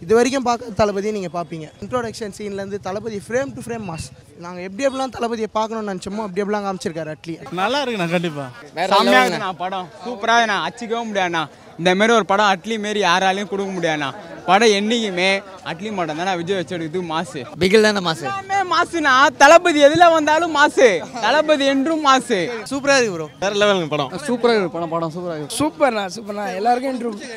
இது வரைக்கும் பார்க்க தளபதியை நீங்கள் பார்ப்பீங்க இன்ட்ரோடக்ஷன் சீன்லேருந்து Thalapathy frame to frame mass நாங்கள் எப்படி எப்படிலாம் தளபதியை பார்க்கணும்னு நினச்சோமோ அப்படி எப்படிலாம் காமிச்சிருக்காரு அட்லி நல்லா இருக்குண்ணா கண்டிப்பா செம்மையா இருக்குண்ணா படம் சூப்பராக இருக்குண்ணா அச்சிக்கவும் முடியாதுண்ணா இந்த மாதிரி ஒரு படம் அட்லி மாரி யாராலையும் கொடுக்க முடியாதுண்ணா படம் என்னைக்குமே அட்லி மட்டும் தானே விஜய் வச்சு எடுக்குது மாசு பிகில் தானே மாசு எல்லாமே மாசுண்ணா தளபதி எதுல வந்தாலும் மாசு தளபதி என்றும் மாசு சூப்பராக இருக்கு ப்ரோ வேற லெவலுங்க படம் சூப்பராக இருக்கு படம் படம் சூப்பராக இருக்கு சூப்பர்ண்ணா சூப்பர்ண்ணா எல்லாருக்கும்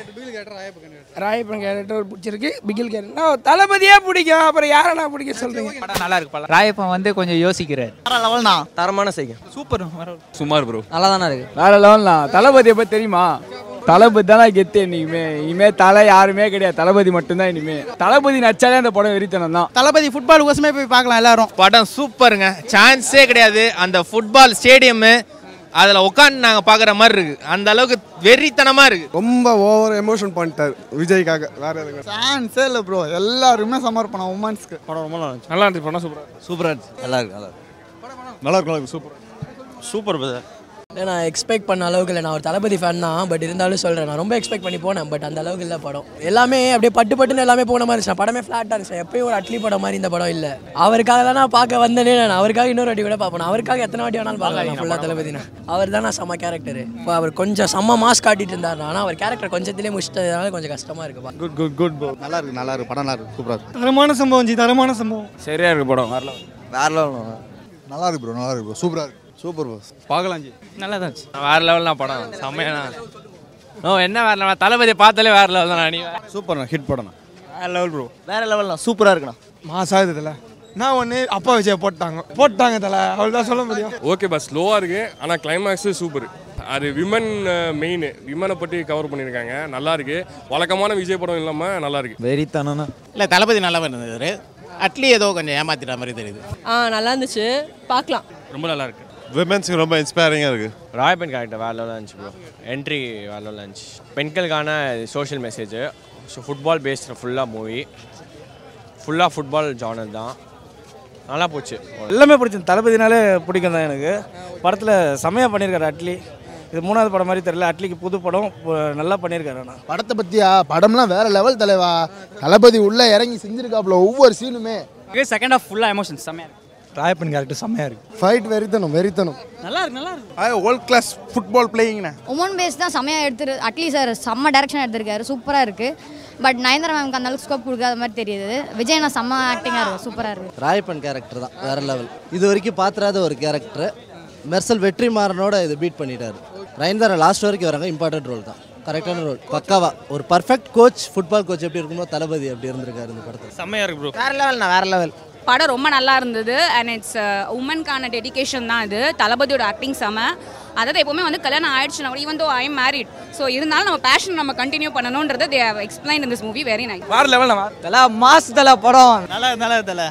இன்ட்ரூ ராயப்பன் கேரக்டர் பிடிச்சிருக்கு பிகில் கேரக்டர் தளபதியே பிடிக்கும் அப்புறம் யாரண்ணா பிடிக்க சொல்றீங்க படம் நல்லா இருக்கு படம் ராயப்பன் வந்து கொஞ்சம் யோசிக்கிறார் வேற லெவல்ண்ணா தரமான செய்யும் சூப்பர் சுமார் ப்ரோ நல்லா தானே இருக்கு வேற லெவல்ண்ணா தளபதியை பற்றி தெரியுமா தளபதி தானே கெத்து இனிமே இனிமே தலை யாருமே கிடையாது தளபதி மட்டும்தான் இனிமே தளபதி நச்சாலே அந்த படம் வெறித்தனம் தான் தளபதி ஃபுட்பால் கோசமே போய் பார்க்கலாம் எல்லாரும் படம் சூப்பருங்க சான்ஸே கிடையாது அந்த ஃபுட்பால் ஸ்டேடியமு அதில் உட்காந்து நாங்கள் பார்க்குற மாதிரி இருக்கு அந்த அளவுக்கு வெறித்தனமாக இருக்கு ரொம்ப ஓவர் எமோஷன் பண்ணிட்டார் விஜய்க்காக வேற எதுவும் சான்ஸே இல்லை ப்ரோ எல்லாருமே சமர்ப்பணம் உமன்ஸ்க்கு படம் ரொம்ப நல்லா இருந்துச்சு நல்லா இருந்துச்சு படம் சூப்பராக சூப்பராக இருந்துச்சு நல்லா இருக்கு நல்லா இருக்கு நல்லா இருக்கும் நல்லா இருக்கு சூப்பர் சூப்பர் பிரதர் நான் எக்ஸ்பெக்ட் பண்ண அளவுக்கு இல்லை நான் ஒரு தளபதி ஃபேன் தான் பட் இருந்தாலும் சொல்கிறேன் நான் ரொம்ப எக்ஸ்பெக்ட் பண்ணி போனேன் பட் அந்த அளவுக்கு இல்லை படம் எல்லாமே அப்படியே பட்டு பட்டுன்னு எல்லாமே போன மாதிரி இருந்துச்சு படமே ஃப்ளாட்டாக இருந்துச்சு எப்பயும் ஒரு அட்லி படம் மாதிரி இந்த படம் இல்லை அவருக்காக தான் நான் பார்க்க வந்தேனே நான் அவருக்காக இன்னொரு வாட்டி கூட பார்ப்பேன் அவருக்காக எத்தனை வாட்டி வேணாலும் பார்க்கலாம் ஃபுல்லாக தளபதினா அவர் தான் நான் செம்ம கேரக்டர் இப்போ அவர் கொஞ்சம் செம்ம மாஸ் காட்டிட்டு இருந்தார் ஆனால் அவர் கேரக்டர் கொஞ்சத்திலே முடிச்சிட்டதுனால கொஞ்சம் கஷ்டமாக இருக்கு குட் குட் குட் ப்ரோ நல்லா இருக்கு நல்லா இருக்கு படம் நல்லா இருக்கு சூப்பராக இருக்கு தரமான சம்பவம் ஜி தரமான சம்பவம் சரியா இருக்கு படம் வரல வேற லெவல் நல்லா இருக்கு ப்ரோ நல்லா இருக்கு ப்ரோ சூப்பரா இருக்கு சூப்பர் ப்ரோ பார்க்கலாம் ஜி நல்லா தான் இருந்துச்சு வேற லெவல்னா படம் செம்மையான ஓ என்ன வேற level? தளபதி பார்த்தாலே வேற லெவல் தான் நீ சூப்பர்ண்ணா ஹிட் படம்ண்ணா வேற லெவல் ப்ரோ வேற லெவல்ண்ணா சூப்பராக இருக்குண்ணா மாசா இதுல நான் ஒன்று அப்பா விஜய் போட்டாங்க போட்டாங்க தலை அவள் தான் சொல்ல முடியும் ஓகே பஸ் ஸ்லோவாக இருக்குது ஆனால் கிளைமேக்ஸு சூப்பர் அது விமன் மெயின் விமனை பற்றி கவர் பண்ணியிருக்காங்க நல்லா இருக்கு வழக்கமான விஜய் படம் இல்லாமல் நல்லா இருக்கு வெறித்தனா இல்லை தளபதி நல்லா இருந்தது அட்லி ஏதோ கொஞ்சம் ஏமாத்திட்ட மாதிரி தெரியுது ஆ நல்லா இருந்துச்சு பார்க்கலாம் ரொம்ப நல்லா இருக்கு விமென்ஸ்க்கு ரொம்ப இன்ஸ்பைரிங்காக இருக்கு ராயப்பன் கேரக்டர் வேற லெவலாக இருந்துச்சு ப்ரோ என்ட்ரி வேற லெவலாக இருந்துச்சு பெண்களுக்கான social message so football based ஃபுல்லாக மூவி ஃபுல்லாக ஃபுட்பால் ஜானர் தான் நல்லா போச்சு எல்லாமே பிடிச்சது தளபதினாலே பிடிக்கும் தான் எனக்கு படத்தில் செம்மையாக பண்ணியிருக்காரு அட்லி இது மூணாவது படம் மாதிரி தெரியல அட்லிக்கு புது படம் ப- நல்லா பண்ணியிருக்காரு ஆனால் படத்தை பத்தியா படம்லாம் வேற லெவல் தலைவா தளபதி உள்ள இறங்கி செஞ்சிருக்காப்ல ஒவ்வொரு சீனுமே செகண்ட் ஹாஃப் ஃபுல்லாக எமோஷன் செம்மையாக இருக்கு ராயப்பன் கேரக்டர் செம்மையா இருக்கு ஃபைட் வெறித்தனம் வெறித்தனம் நல்லா இருக்கு நல்லா இருக்கு வேர்ல்ட் கிளாஸ் ஃபுட்பால் பிளேயிங்ண்ணே உமன் பேஸ் தான் செம்மையாக எடுத்துரு அட்லீஸ்ட் சார் செம்ம டேரக்ஷன் எடுத்திருக்காரு சூப்பராக இருக்குது பட் நயன்தாரா மேம்க்கு அந்த அளவுக்கு ஸ்கோப் கொடுக்காத மாதிரி தெரியுது விஜய் நான் செம்ம ஆக்டிங்காக இருக்கும் சூப்பராக இருக்குது ராயப்பன் கேரக்டர் தான் வேற லெவல் இது வரைக்கும் பார்த்துறாத ஒரு கேரக்டர் மெர்சல் வெற்றிமாறனோட இது பீட் பண்ணிட்டாரு நயன்தாரா லாஸ்ட் வரைக்கும் வராங்க இம்பார்ட்டன்ட் ரோல் தான் கரெக்டான ரோல் பக்காவா ஒரு பர்ஃபெக்ட் கோச் ஃபுட்பால் கோச் எப்படி இருக்கணுமோ தளபதி அப்படி இருந்திருக்காரு இந்த படத்தில் செம்மையாக இருக்கு ப்ரோ வேற லெவல்ண்ணா வேற லெவல் படம் ரொம்ப நல்லா இருந்தது அண்ட் இட்ஸ் உமனுக்கான டெடிகேஷன் தான் இது தளபதியோட ஆக்டிங் செம அதாவது எப்பவுமே வந்து கல்யாணம் ஆயிடுச்சுனா கூட even though I am married so இருந்தாலும் நம்ம பேஷன் நம்ம கண்டினியூ பண்ணணுன்றது they explain in this movie very nice வேற லெவலில் தலை மாஸ் தலை படம் நல்லா நல்லா தல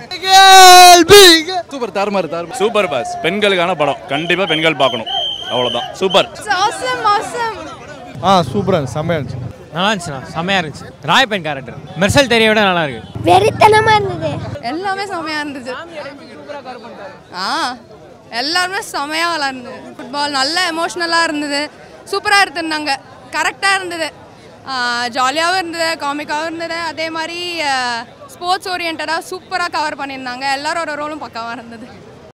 சூப்பர் தாறுமாறு தாறுமாறு சூப்பர் பாஸ் பெண்களுக்கான படம் கண்டிப்பாக பெண்கள் பார்க்கணும் அவ்வளோதான் சூப்பர் awesome awesome ஆ சூப்பராக செம்மையா இருந்துச்சு நல்லா இருந்துச்சுண்ணா செம்மையாக இருந்துச்சு ராயப்பன் கேரக்டர் மெர்சல் தெரிய விட நல்லா இருக்கு வெறித்தனமாக இருந்தது எல்லாமே செம்மையாக இருந்துச்சு ஆ எல்லாருமே செம்மையாக விளாட்ந்து ஃபுட்பால் நல்ல எமோஷ்னலாக இருந்தது சூப்பராக எடுத்திருந்தாங்க கரெக்டாக இருந்தது ஜாலியாகவும் இருந்தது காமிக்காகவும் இருந்தது அதே மாதிரி ஸ்போர்ட்ஸ் ஓரியன்டாக சூப்பராக கவர் பண்ணியிருந்தாங்க எல்லாரோட ரோலும் பக்காவாக இருந்தது